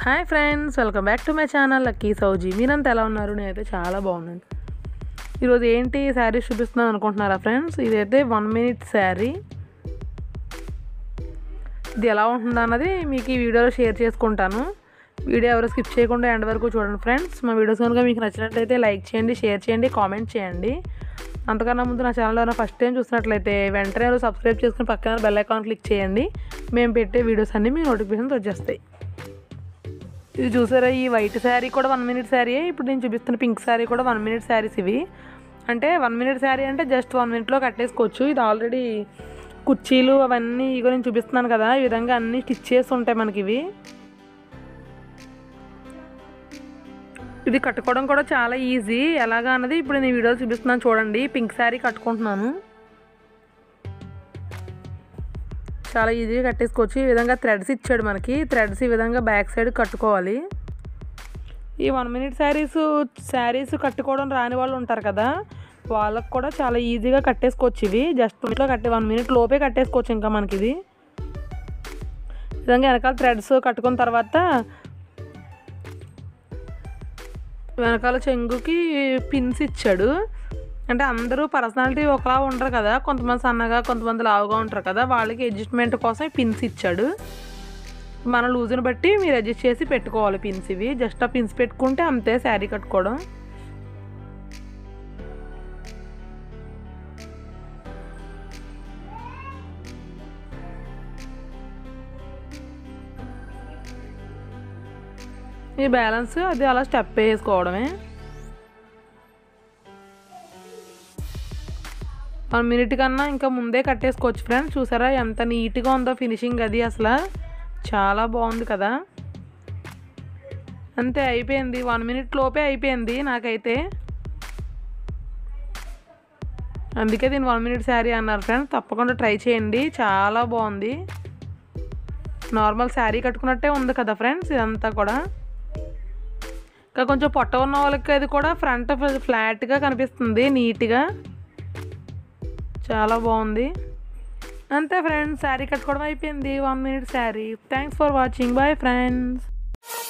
hi friends welcome back to my channel lucky Souji మీరంతా ఎలా ఉన్నారు నేనైతే చాలా బాగున్నాను ఈరోజు ఏంటి శారీస్ చూపిస్తున్నాను అనుకుంటున్నారా ఫ్రెండ్స్ ఇదైతే వన్ మినిట్ శారీ ఇది ఎలా ఉంటుందో అన్నది మీకు ఈ వీడియోలో షేర్ చేసుకుంటాను వీడియో ఎవరు స్కిప్ చేయకుండా ఎండ్ వరకు చూడండి ఫ్రెండ్స్ మా వీడియోస్ కనుక మీకు నచ్చినట్లయితే లైక్ చేయండి షేర్ చేయండి కామెంట్ చేయండి అంతకన్నా ముందు నా ఛానల్ ఎవరైనా ఫస్ట్ టైం చూసినట్లయితే వెంటనే ఎవరు సబ్స్క్రైబ్ చేసుకుని పక్కన బెల్ ఐకాన్ క్లిక్ చేయండి మేము పెట్టే వీడియోస్ అన్నీ మీ నోటిఫికేషన్స్ వచ్చేస్తాయి ఇది చూసారా ఈ వైట్ శారీ కూడా వన్ మినిట్ శారీ ఇప్పుడు నేను చూపిస్తున్న పింక్ శారీ కూడా వన్ మినిట్ శారీస్ ఇవి అంటే వన్ మినిట్ శారీ అంటే జస్ట్ వన్ మినిట్లో కట్టేసుకోవచ్చు ఇది ఆల్రెడీ కుర్చీలు అవన్నీ ఇగో నేను చూపిస్తున్నాను కదా ఈ విధంగా అన్నీ స్టిచ్ చేసి ఉంటాయి మనకి ఇవి ఇది కట్టుకోవడం కూడా చాలా ఈజీ ఎలాగా అన్నది ఇప్పుడు నేను వీడియో చూపిస్తున్నాను చూడండి పింక్ శారీ కట్టుకుంటున్నాను చాలా ఈజీగా కట్టేసుకోవచ్చు ఈ విధంగా థ్రెడ్స్ ఇచ్చాడు మనకి థ్రెడ్స్ ఈ విధంగా బ్యాక్ సైడ్ కట్టుకోవాలి ఈ వన్ మినిట్ శారీస్ శారీస్ కట్టుకోవడం రాని వాళ్ళు ఉంటారు కదా వాళ్ళకు కూడా చాలా ఈజీగా కట్టేసుకోవచ్చు ఇవి జస్ట్ ఇంట్లో కట్టే వన్ మినిట్ లోపే కట్టేసుకోవచ్చు ఇంకా మనకి ఇది ఈ విధంగా వెనకాల థ్రెడ్స్ కట్టుకున్న తర్వాత వెనకాల చెంగుకి పిన్స్ ఇచ్చాడు అంటే అందరూ పర్సనాలిటీ ఒకలా ఉండరు కదా కొంతమంది సన్నగా కొంతమంది లావుగా ఉంటారు కదా వాళ్ళకి అడ్జస్ట్మెంట్ కోసం పిన్స్ ఇచ్చాడు మన లూజ్ని బట్టి మీరు అడ్జస్ట్ చేసి పెట్టుకోవాలి పిన్స్ ఇవి జస్ట్ ఆ పిన్స్ పెట్టుకుంటే అంతే శారీ కట్టుకోవడం ఈ బ్యాలెన్స్ అది అలా స్టెప్ వేసుకోవడమే వన్ మినిట్ కన్నా ఇంకా ముందే కట్టేసుకోవచ్చు ఫ్రెండ్స్ చూసారా ఎంత నీట్గా ఉందో ఫినిషింగ్ అది అసలు చాలా బాగుంది కదా అంతే అయిపోయింది వన్ మినిట్ లోపే అయిపోయింది నాకైతే అందుకే దీన్ని వన్ మినిట్ శారీ అన్నారు ఫ్రెండ్స్ తప్పకుండా ట్రై చేయండి చాలా బాగుంది నార్మల్ శారీ కట్టుకున్నట్టే ఉంది కదా ఫ్రెండ్స్ ఇదంతా కూడా ఇంకా కొంచెం పొట్ట ఉన్న వాళ్ళకి అది కూడా ఫ్రంట్ ఫ్లాట్గా కనిపిస్తుంది నీట్గా చాలా బాగుంది అంతే ఫ్రెండ్స్ శారీ కట్టుకోవడం అయిపోయింది one minute sari thanks for watching bye friends